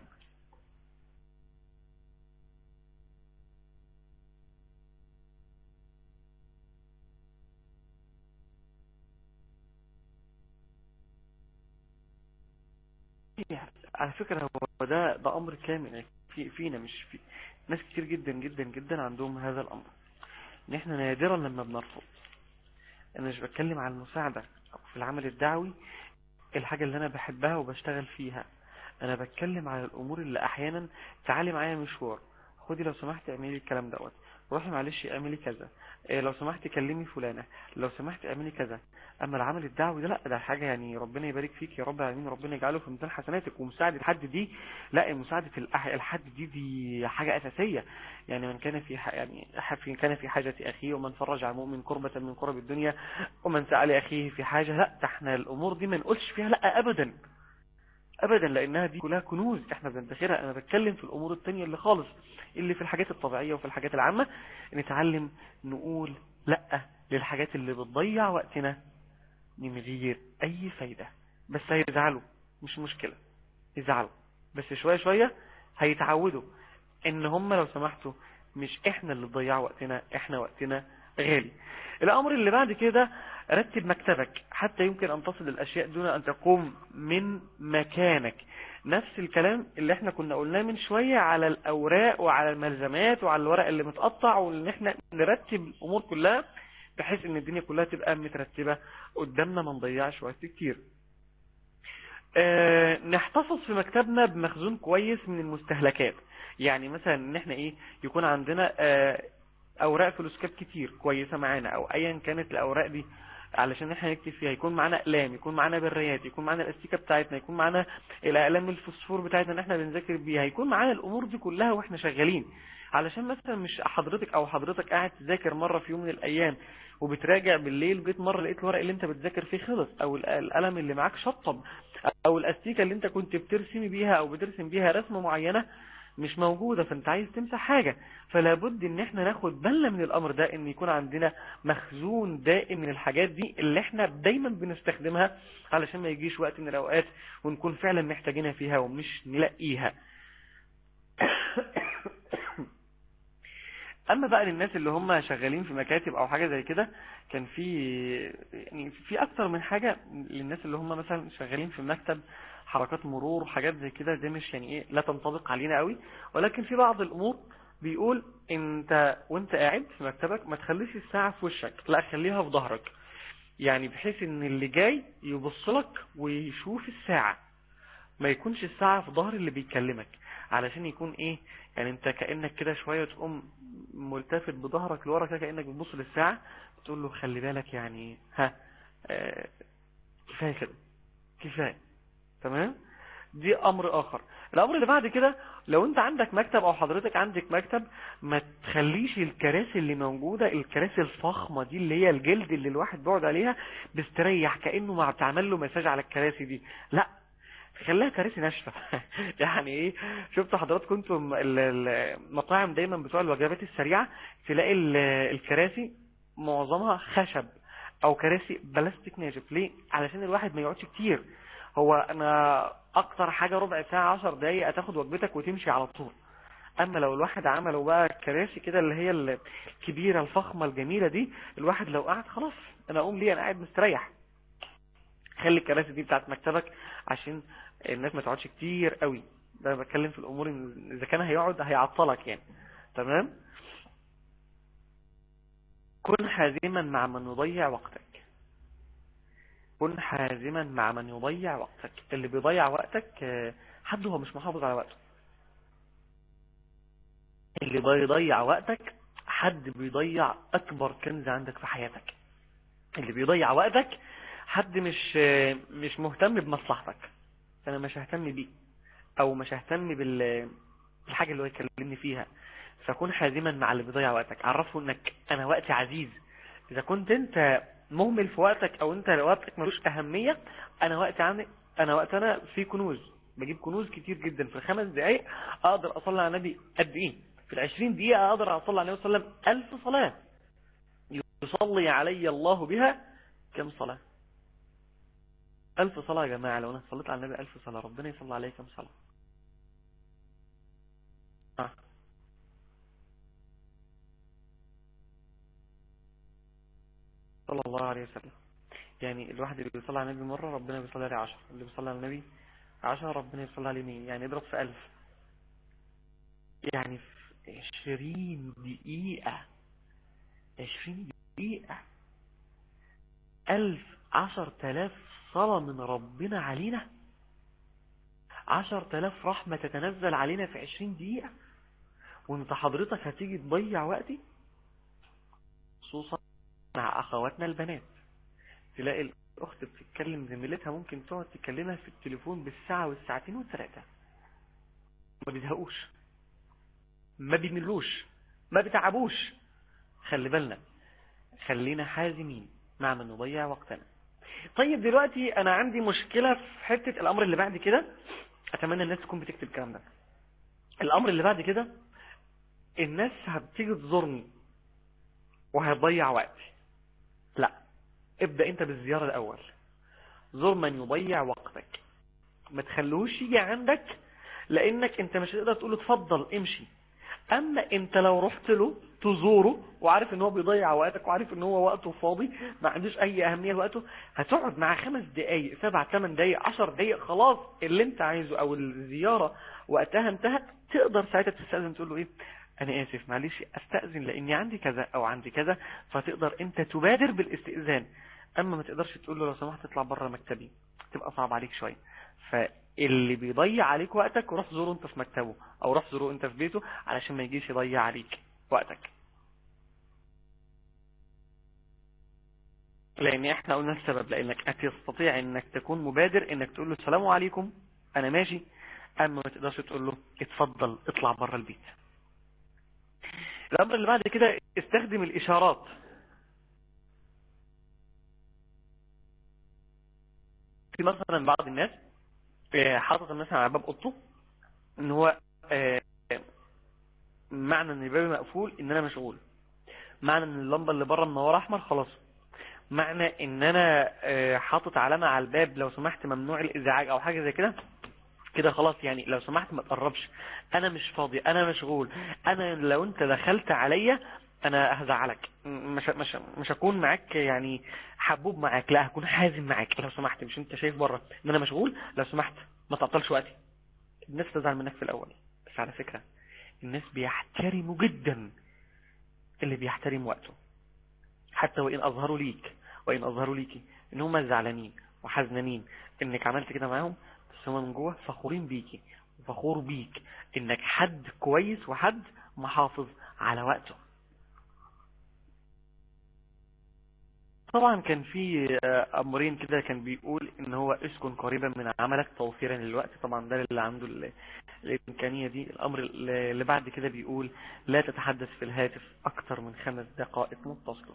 على فكرة هو ده ده امر كامل في فينا مش في ناس كتير جدا جدا جدا عندهم هذا الامر ان احنا نادرا لما بنرفض انا مش بتكلم على المساعدة او في العمل الدعوي الحاجة اللي انا بحبها وبشتغل فيها انا بتكلم على الامور اللي احيانا تعالي معايا مشوار خدي لو سمحت اعملي الكلام دوت روحي معلش اعملي كذا إيه لو سمحت كلمي فلانة لو سمحت اعملي كذا اما العمل الدعوي ده لا ده حاجة يعني ربنا يبارك فيك يا رب العالمين ربنا يجعله في ميزان حسناتك ومساعدة الحد دي لا مساعدة الحد دي دي حاجة اساسية يعني من كان في يعني في كان في حاجة اخيه ومن فرج على مؤمن كربة من كرب الدنيا ومن سأل اخيه في حاجة لا ده احنا الامور دي ما نقولش فيها لا ابدا ابدا لانها دي كلها كنوز احنا بنتخيرها انا بتكلم في الامور التانية اللي خالص اللي في الحاجات الطبيعية وفي الحاجات العامة نتعلم نقول لا للحاجات اللي بتضيع وقتنا من غير اي فايدة بس هيزعلوا مش مشكلة يزعلوا بس شوية شوية هيتعودوا ان هم لو سمحتوا مش احنا اللي تضيع وقتنا احنا وقتنا غالي الامر اللي بعد كده رتب مكتبك حتى يمكن ان تصل الاشياء دون ان تقوم من مكانك نفس الكلام اللي احنا كنا قلناه من شوية على الاوراق وعلى الملزمات وعلى الورق اللي متقطع وان احنا نرتب الامور كلها بحيث ان الدنيا كلها تبقى مترتبة قدامنا ما نضيعش وقت كتير اه نحتفظ في مكتبنا بمخزون كويس من المستهلكات يعني مثلا ان احنا ايه يكون عندنا اه اوراق فلوسكاب كتير كويسة معانا او ايا كانت الاوراق دي علشان احنا نكتب فيها يكون معانا اقلام يكون معانا بريات يكون معانا الاستيكه بتاعتنا يكون معانا الاقلام الفوسفور بتاعتنا ان احنا بنذاكر بيها يكون معانا الامور دي كلها واحنا شغالين علشان مثلا مش حضرتك او حضرتك قاعد تذاكر مرة في يوم من الايام وبتراجع بالليل جيت مرة لقيت الورق اللي انت بتذاكر فيه خلص او القلم اللي معاك شطب او الاستيكه اللي انت كنت بترسمي بيها او بترسم بيها رسمة معينة مش موجودة فانت عايز تمسح حاجة فلا بد ان احنا ناخد بالنا من الامر ده ان يكون عندنا مخزون دائم من الحاجات دي اللي احنا دايما بنستخدمها علشان ما يجيش وقت من الاوقات ونكون فعلا محتاجينها فيها ومش نلاقيها اما بقى للناس اللي هم شغالين في مكاتب او حاجة زي كده كان في يعني في اكتر من حاجة للناس اللي هم مثلا شغالين في مكتب حركات مرور وحاجات زي كده دي مش يعني ايه لا تنطبق علينا قوي ولكن في بعض الامور بيقول انت وانت قاعد في مكتبك ما تخليش الساعة في وشك لا خليها في ظهرك يعني بحيث ان اللي جاي يبص لك ويشوف الساعة ما يكونش الساعة في ظهر اللي بيكلمك علشان يكون ايه يعني انت كأنك كده شوية تقوم ملتفت بظهرك لورا كده كأنك بتبص للساعة تقول له خلي بالك يعني ها اه كفاية كده كفاية تمام دي امر اخر الامر اللي بعد كده لو انت عندك مكتب او حضرتك عندك مكتب ما تخليش الكراسي اللي موجودة الكراسي الفخمة دي اللي هي الجلد اللي الواحد بيقعد عليها بيستريح كأنه ما بتعمل له مساج على الكراسي دي لا خليها كراسي ناشفة يعني ايه شفت حضراتكم انتم المطاعم دايما بتوع الوجبات السريعة تلاقي الكراسي معظمها خشب او كراسي بلاستيك ناشف ليه علشان الواحد ما يقعدش كتير هو انا اكتر حاجة ربع ساعة عشر دقايق هتاخد وجبتك وتمشي على طول اما لو الواحد عمله بقى كراسي كده اللي هي الكبيرة الفخمة الجميلة دي الواحد لو قعد خلاص انا اقوم ليه انا قاعد مستريح خلي الكراسي دي بتاعت مكتبك عشان الناس ما تقعدش كتير قوي ده بتكلم في الامور ان اذا كان هيقعد هيعطلك يعني تمام كن حازما مع من يضيع وقتك كن حازما مع من يضيع وقتك اللي بيضيع وقتك حد هو مش محافظ على وقته اللي بيضيع وقتك حد بيضيع اكبر كنز عندك في حياتك اللي بيضيع وقتك حد مش مش مهتم بمصلحتك انا مش ههتم بيه او مش ههتم بال بالحاجة اللي هو يكلمني فيها فكون حازما مع اللي بيضيع وقتك عرفه انك انا وقتي عزيز اذا كنت انت مهمل في وقتك او انت وقتك ملوش اهمية انا وقتي عندي انا وقت انا في كنوز بجيب كنوز كتير جدا في الخمس دقايق اقدر اصلي على النبي قد ايه في العشرين دقيقة اقدر اصلي على النبي صلى الله عليه وسلم الف صلاة يصلي علي الله بها كم صلاة الف صلاة يا جماعة لو انا صليت على النبي الف صلاة ربنا يصلي عليه كم صلاة آه. صلى الله عليه وسلم يعني الواحد اللي بيصلي على النبي مرة ربنا بيصلي عليه عشر اللي بيصلي على النبي عشرة ربنا يصلي عليه مين يعني اضرب في ألف يعني في عشرين دقيقة عشرين دقيقة ألف عشر تلاف صلاة من ربنا علينا عشر تلاف رحمة تتنزل علينا في عشرين دقيقة وانت حضرتك هتيجي تضيع وقتي خصوصا مع اخواتنا البنات تلاقي الاخت بتتكلم زميلتها ممكن تقعد تكلمها في التليفون بالساعة والساعتين والثلاثة ما بيزهقوش ما بيملوش ما بيتعبوش خلي بالنا خلينا حازمين مع من نضيع وقتنا طيب دلوقتي انا عندي مشكلة في حتة الامر اللي بعد كده اتمنى الناس تكون بتكتب الكلام ده الامر اللي بعد كده الناس هتيجي تزورني وهتضيع وقتي لا ابدأ انت بالزيارة الاول زور من يضيع وقتك ما تخلوش يجي عندك لانك انت مش هتقدر تقول له اتفضل امشي اما انت لو رحت له تزوره وعارف ان هو بيضيع وقتك وعارف ان هو وقته فاضي ما عندوش اي اهمية لوقته هتقعد معاه خمس دقايق سبع ثمان دقايق عشر دقايق خلاص اللي انت عايزه او الزيارة وقتها انتهت تقدر ساعتها تستأذن تقول له ايه انا اسف معلش استأذن لاني عندي كذا او عندي كذا فتقدر انت تبادر بالاستئذان اما ما تقدرش تقول له لو سمحت اطلع بره مكتبي تبقى صعب عليك شوية فاللي بيضيع عليك وقتك روح زوره انت في مكتبه او روح زوره انت في بيته علشان ما يجيش يضيع عليك وقتك لان احنا قلنا السبب لانك هتستطيع انك تكون مبادر انك تقول له السلام عليكم انا ماشي اما ما تقدرش تقول له اتفضل اطلع بره البيت الامر اللي بعد كده استخدم الاشارات في مثلا بعض الناس حاطط مثلا على باب اوضته ان هو معنى ان الباب مقفول ان انا مشغول معنى ان اللمبه اللي بره منوره احمر خلاص معنى ان انا حاطط علامه على الباب لو سمحت ممنوع الازعاج او حاجه زي كده كده خلاص يعني لو سمحت ما تقربش انا مش فاضي انا مشغول انا لو انت دخلت عليا انا هزعلك مش مش مش هكون معاك يعني حبوب معاك لا هكون حازم معاك لو سمحت مش انت شايف بره ان انا مشغول لو سمحت ما تعطلش وقتي الناس تزعل منك في الاول بس على فكرة الناس بيحترموا جدا اللي بيحترم وقته حتى وان اظهروا ليك وان اظهروا ليكي ان هم زعلانين وحزنانين انك عملت كده معاهم بس هم من جوه فخورين بيكي وفخور بيك انك حد كويس وحد محافظ على وقته طبعا كان في امرين كده كان بيقول ان هو اسكن قريبا من عملك توفيرا للوقت طبعا ده اللي عنده الامكانية دي الامر اللي بعد كده بيقول لا تتحدث في الهاتف اكتر من خمس دقائق متصلة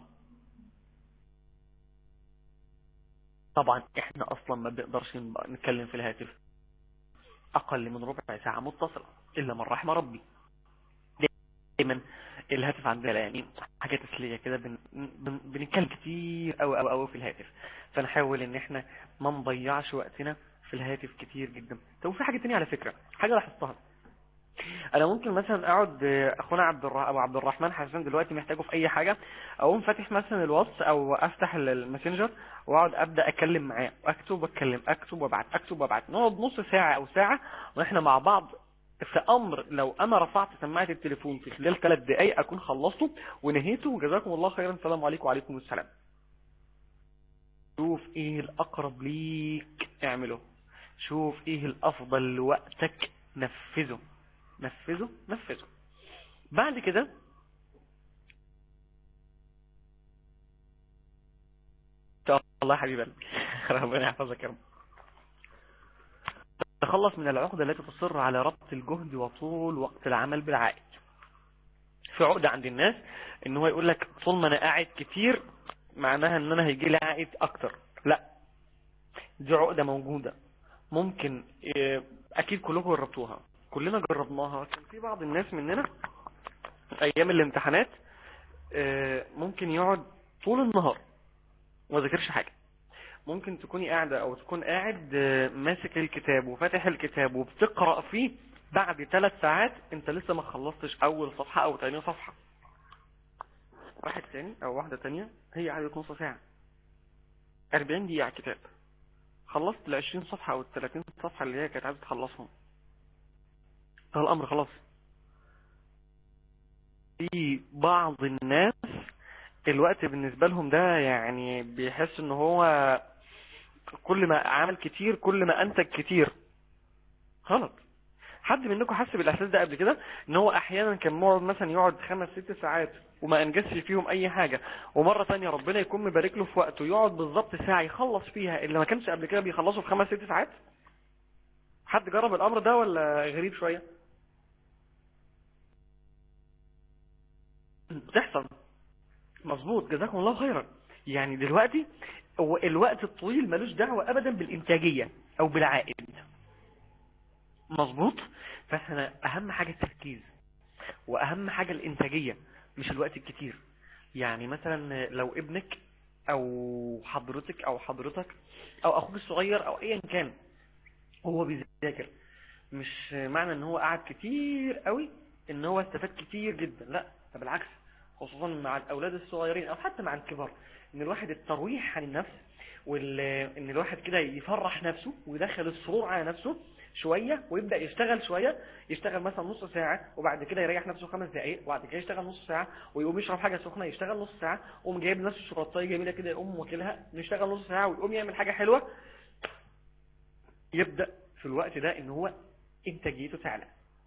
طبعا احنا اصلا ما بنقدرش نتكلم في الهاتف اقل من ربع ساعة متصلة الا من رحم ربي دايما الهاتف عندنا يعني حاجة تسلية كده بن... بن... بنتكلم كتير أو أو أو في الهاتف فنحاول ان احنا ما نضيعش وقتنا في الهاتف كتير جدا طب في حاجة تانية على فكرة حاجة لاحظتها انا ممكن مثلا اقعد اخونا عبد الرح... ابو عبد الرحمن حسن دلوقتي محتاجه في اي حاجة اقوم فاتح مثلا الواتس او افتح الماسنجر واقعد ابدا اكلم معاه اكتب واتكلم اكتب وابعت اكتب وابعت نقعد نص ساعة او ساعة واحنا مع بعض في امر لو انا رفعت سماعة التليفون في خلال ثلاث دقايق اكون خلصته ونهيته وجزاكم الله خيرا السلام عليكم وعليكم السلام شوف ايه الاقرب ليك اعمله شوف ايه الافضل لوقتك نفذه نفذه نفذه بعد كده الله يا حبيب قلبي ربنا يحفظك يا رب تخلص من العقدة التي تصر على ربط الجهد وطول وقت العمل بالعائد في عقدة عند الناس ان هو يقول لك طول ما انا قاعد كتير معناها ان انا هيجي لي عائد اكتر لا دي عقدة موجودة ممكن إيه، اكيد كلكم جربتوها كلنا جربناها كان في بعض الناس مننا ايام الامتحانات آه، ممكن يقعد طول النهار وما ذاكرش حاجة ممكن تكوني قاعدة او تكون قاعد آه، ماسك الكتاب وفاتح الكتاب وبتقرأ فيه بعد ثلاث ساعات انت لسه ما خلصتش اول صفحة او تاني صفحة واحد تاني او واحدة تانية هي قعدت نص ساعة 40 دقيقة على الكتاب خلصت ال 20 صفحة او ال 30 صفحة اللي هي كانت عايزة تخلصهم ده الامر خلاص في بعض الناس الوقت بالنسبة لهم ده يعني بيحس ان هو كل ما عمل كتير كل ما انتج كتير غلط حد منكم حس بالاحساس ده قبل كده ان هو احيانا كان مقعد مثلا يقعد خمس ست ساعات وما انجزش فيهم اي حاجة ومرة تانية ربنا يكون مبارك له في وقته يقعد بالظبط ساعة يخلص فيها اللي ما كانش قبل كده بيخلصه في خمس ست ساعات حد جرب الامر ده ولا غريب شوية بتحصل مظبوط جزاكم الله خيرا يعني دلوقتي هو الوقت الطويل ملوش دعوة ابدا بالانتاجية او بالعائد مظبوط فاحنا اهم حاجة التركيز واهم حاجة الانتاجية مش الوقت الكتير يعني مثلا لو ابنك او حضرتك او حضرتك او اخوك الصغير او ايا كان هو بيذاكر مش معنى ان هو قعد كتير قوي ان هو استفاد كتير جدا لا ده بالعكس خصوصا مع الاولاد الصغيرين او حتى مع الكبار ان الواحد الترويح عن النفس وان الواحد كده يفرح نفسه ويدخل السرور على نفسه شوية ويبدأ يشتغل شوية يشتغل مثلا نص ساعة وبعد كده يريح نفسه خمس دقايق وبعد كده يشتغل نص ساعة ويقوم يشرب حاجة سخنة يشتغل نص ساعة ويقوم جايب نفسه شرطاية جميلة كده يقوم واكلها يشتغل نص ساعة ويقوم يعمل حاجة حلوة يبدأ في الوقت ده ان هو انتاجيته تعلى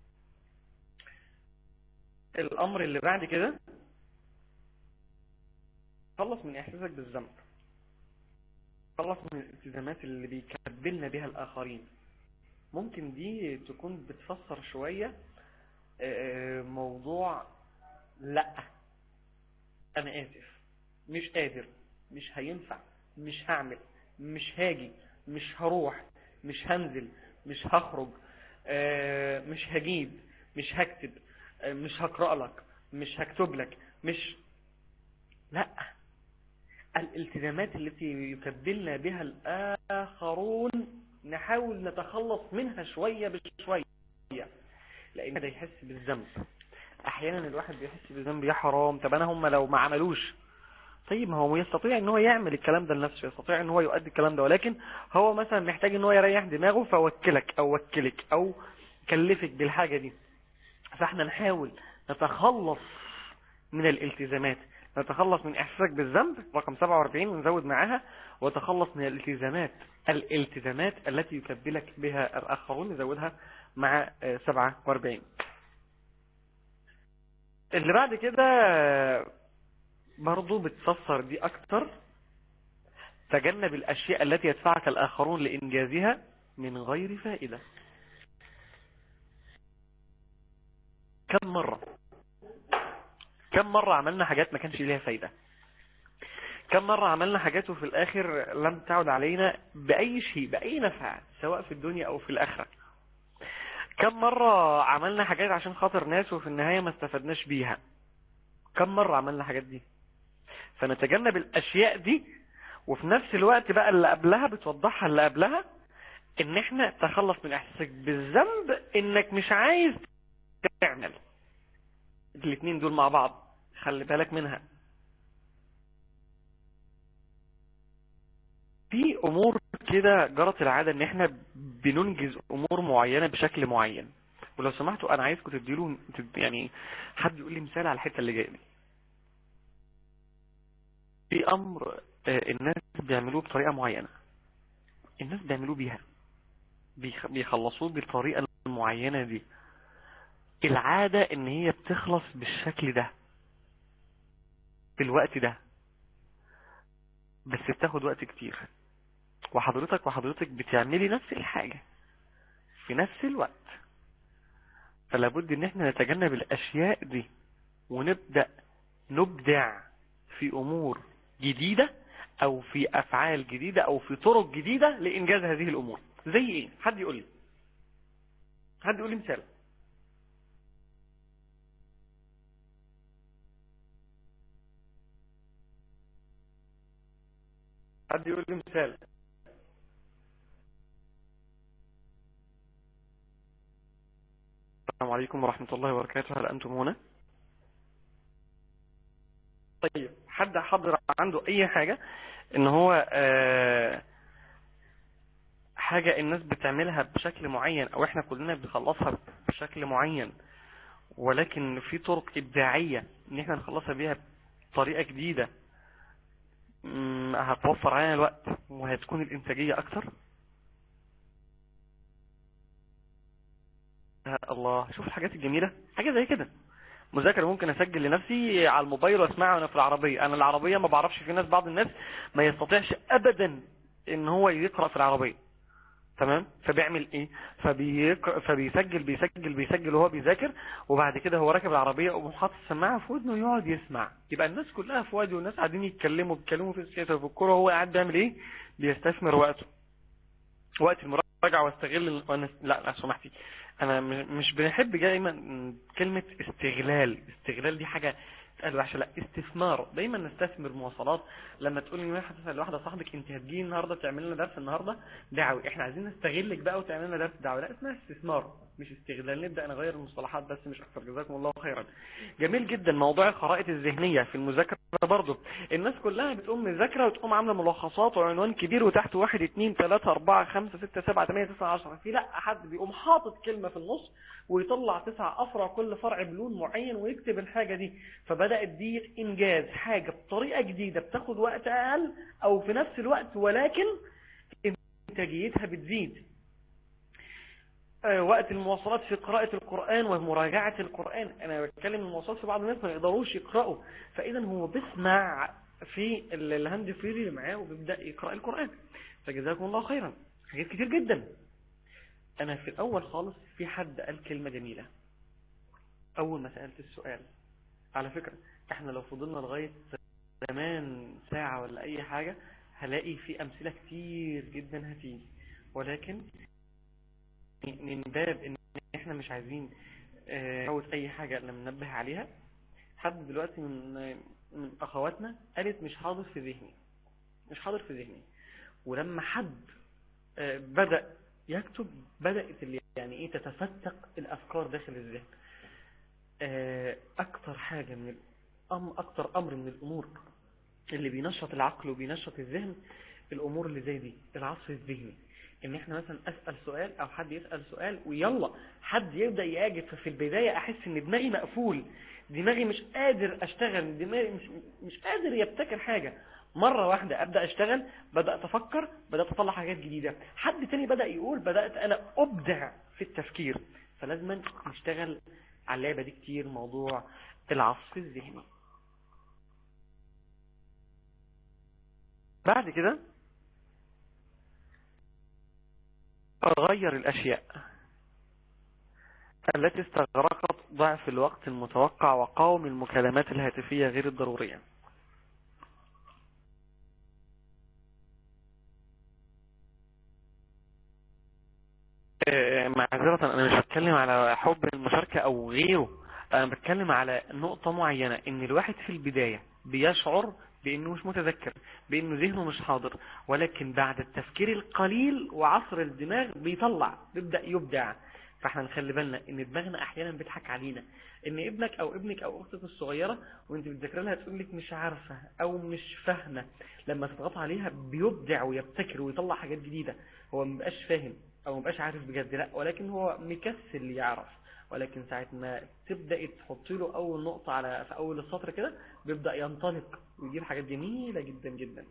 الامر اللي بعد كده خلص من احساسك بالذنب خلص من الالتزامات اللي بيكبلنا بها الاخرين ممكن دي تكون بتفسر شوية آه، موضوع لا انا اسف مش قادر مش هينفع مش هعمل مش هاجي مش هروح مش هنزل مش هخرج آه، مش هجيب مش هكتب آه، مش هقرأ لك مش هكتب لك مش لا الالتزامات التي يكبلنا بها الآخرون نحاول نتخلص منها شوية بشوية لأن ده يحس بالذنب أحيانا الواحد بيحس بالذنب يا حرام طب أنا هم لو ما عملوش طيب ما هو يستطيع ان هو يعمل الكلام ده لنفسه يستطيع ان هو يؤدي الكلام ده ولكن هو مثلا محتاج ان هو يريح دماغه فوكلك او وكلك او كلفك بالحاجة دي فاحنا نحاول نتخلص من الالتزامات نتخلص من احساسك بالذنب رقم 47 ونزود معاها وتخلص من الالتزامات الالتزامات التي يكبلك بها الاخرون نزودها مع آه، 47 اللي بعد كده آه، برضو بتفسر دي اكتر تجنب الاشياء التي يدفعك الاخرون لانجازها من غير فائدة كم مرة كم مرة عملنا حاجات ما كانش ليها فايدة كم مرة عملنا حاجات وفي الاخر لم تعد علينا باي شيء باي نفع سواء في الدنيا او في الاخرة كم مرة عملنا حاجات عشان خاطر ناس وفي النهاية ما استفدناش بيها كم مرة عملنا حاجات دي فنتجنب الاشياء دي وفي نفس الوقت بقى اللي قبلها بتوضحها اللي قبلها ان احنا تخلص من احساسك بالذنب انك مش عايز تعمل الاثنين دول مع بعض خلي بالك منها في امور كده جرت العادة ان احنا بننجز امور معينة بشكل معين ولو سمحتوا انا عايزكم تديله تد- يعني حد يقول لي مثال على الحتة اللي جاية دي في امر آه، الناس بيعملوه بطريقة معينة الناس بيعملوه بيها بيخ- بيخلصوه بالطريقة المعينة دي العادة ان هي بتخلص بالشكل ده في الوقت ده بس بتاخد وقت كتير وحضرتك وحضرتك بتعملي نفس الحاجة في نفس الوقت فلا بد ان احنا نتجنب الاشياء دي ونبدأ نبدع في امور جديدة او في افعال جديدة او في طرق جديدة لانجاز هذه الامور زي ايه حد يقول لي حد يقول لي مثال حد يقول لي مثال السلام عليكم ورحمة الله وبركاته هل أنتم هنا طيب حد حضر عنده أي حاجة إن هو آه حاجة الناس بتعملها بشكل معين أو إحنا كلنا بنخلصها بشكل معين ولكن في طرق إبداعية إن إحنا نخلصها بيها بطريقة جديدة مم، هتوفر علينا الوقت وهتكون الإنتاجية أكتر يا الله شوف الحاجات الجميلة حاجة زي كده مذاكرة ممكن اسجل لنفسي على الموبايل واسمعها وانا في العربية انا العربية ما بعرفش في ناس بعض الناس ما يستطيعش ابدا ان هو يقرأ في العربية تمام فبيعمل ايه فبيقرأ فبيسجل بيسجل بيسجل وهو بيذاكر وبعد كده هو راكب العربية وحاطط السماعة في ودنه ويقعد يسمع يبقى الناس كلها في وادي والناس قاعدين يتكلموا بيتكلموا في السياسة وفي الكورة وهو قاعد بيعمل ايه بيستثمر وقته وقت المراجعة واستغل ال- وأنا- لا لا سمحتي انا م- مش بنحب دايما كلمة استغلال استغلال دي حاجة تقال وحشة لا استثمار دايما نستثمر مواصلات لما تقول لي واحد تسأل واحدة صاحبك انت هتجي النهاردة تعمل لنا درس النهاردة دعوي احنا عايزين نستغلك بقى وتعمل لنا درس دعوي لا اسمها استثمار مش استغلال نبدأ نغير المصطلحات بس مش اكتر جزاكم الله خيرا جميل جدا موضوع الخرائط الذهنية في المذاكرة برضه الناس كلها بتقوم مذاكرة وتقوم عاملة ملخصات وعنوان كبير وتحت واحد اتنين تلاتة اربعة خمسة ستة سبعة تمانية تسعة عشرة في لا حد بيقوم حاطط كلمة في النص ويطلع تسع افرع كل فرع بلون معين ويكتب الحاجة دي فبدأت دي انجاز حاجة بطريقة جديدة بتاخد وقت اقل او في نفس الوقت ولكن انتاجيتها بتزيد آه، وقت المواصلات في قراءة القرآن ومراجعة القرآن أنا بتكلم المواصلات في بعض الناس ما يقدروش يقرأوا فإذا هو بيسمع في ال- الهاند فري اللي معاه وبيبدأ يقرأ القرآن فجزاكم الله خيرا حاجات كتير جدا أنا في الأول خالص في حد قال كلمة جميلة أول ما سألت السؤال على فكرة احنا لو فضلنا لغاية زمان ساعة ولا أي حاجة هلاقي في أمثلة كتير جدا هتيجي ولكن من باب ان احنا مش عايزين آه، نفوت اي حاجة لما ننبه عليها حد دلوقتي من من اخواتنا قالت مش حاضر في ذهني مش حاضر في ذهني ولما حد آه، بدأ يكتب بدأت اللي يعني ايه تتفتق الافكار داخل الذهن آه، اكتر حاجة من الأم اكتر امر من الامور اللي بينشط العقل وبينشط الذهن الامور اللي زي دي العصف الذهني ان احنا مثلا اسال سؤال او حد يسال سؤال ويلا حد يبدا ياجد ففي البدايه احس ان دماغي مقفول دماغي مش قادر اشتغل دماغي مش مش قادر يبتكر حاجه مره واحده ابدا اشتغل بدات افكر بدات اطلع حاجات جديده حد تاني بدا يقول بدات انا ابدع في التفكير فلازم نشتغل على اللعبه دي كتير موضوع العصف الذهني بعد كده غير الأشياء التي استغرقت ضعف الوقت المتوقع وقاوم المكالمات الهاتفية غير الضرورية آه، معذرة أنا مش بتكلم على حب المشاركة أو غيره أنا بتكلم على نقطة معينة إن الواحد في البداية بيشعر بأنه مش متذكر بأنه ذهنه مش حاضر ولكن بعد التفكير القليل وعصر الدماغ بيطلع بيبدأ يبدع فاحنا نخلي بالنا ان دماغنا احيانا بيضحك علينا ان ابنك او ابنك او اختك الصغيره وانت بتذاكر لها تقول لك مش عارفه او مش فاهمه لما تضغط عليها بيبدع ويبتكر ويطلع حاجات جديده هو ما بقاش فاهم او ما بقاش عارف بجد لا ولكن هو مكسل يعرف ولكن ساعة ما تبدأ تحط له أول نقطة على في أول السطر كده بيبدأ ينطلق ويجيب حاجات جميلة جدا جدا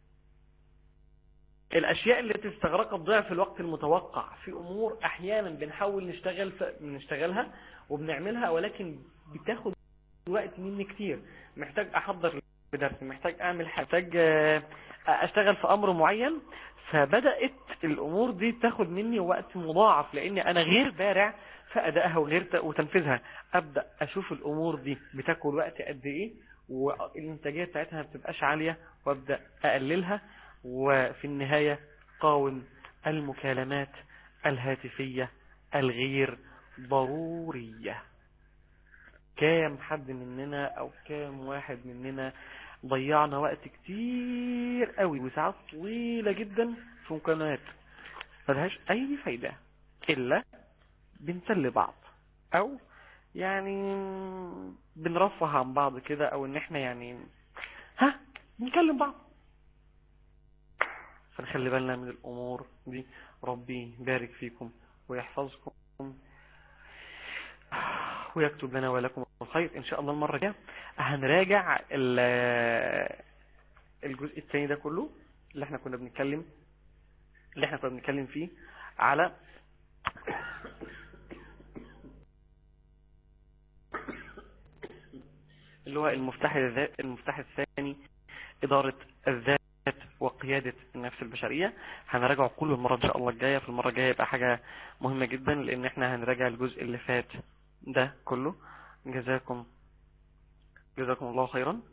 الأشياء التي استغرقت ضعف الوقت المتوقع في أمور أحيانا بنحاول نشتغل ف... نشتغلها وبنعملها ولكن بتاخد وقت مني كتير محتاج أحضر لدرس محتاج أعمل حاجة محتاج آه، اشتغل في امر معين فبدأت الامور دي تاخد مني وقت مضاعف لاني انا غير بارع في ادائها وغير وتنفيذها ابدأ اشوف الامور دي بتاكل وقت قد ايه والانتاجية بتاعتها ما بتبقاش عالية وابدأ اقللها وفي النهاية قاوم المكالمات الهاتفية الغير ضرورية كام حد مننا او كام واحد مننا ضيعنا وقت كتير قوي وساعات طويلة جدا في مكالمات ملهاش اي فايدة الا بنسلي بعض او يعني بنرفه عن بعض كده او ان احنا يعني ها بنكلم بعض فنخلي بالنا من الامور دي ربي يبارك فيكم ويحفظكم ويكتب لنا ولكم الخير ان شاء الله المرة الجايه هنراجع الجزء الثاني ده كله اللي احنا كنا بنتكلم اللي احنا كنا بنتكلم فيه على اللي هو المفتاح الذات المفتاح الثاني إدارة الذات وقيادة النفس البشرية هنراجع كل المرة إن شاء الله الجاية في المرة الجاية يبقى حاجة مهمة جدا لأن احنا هنراجع الجزء اللي فات ده كله جزاكم جزاكم الله خيرا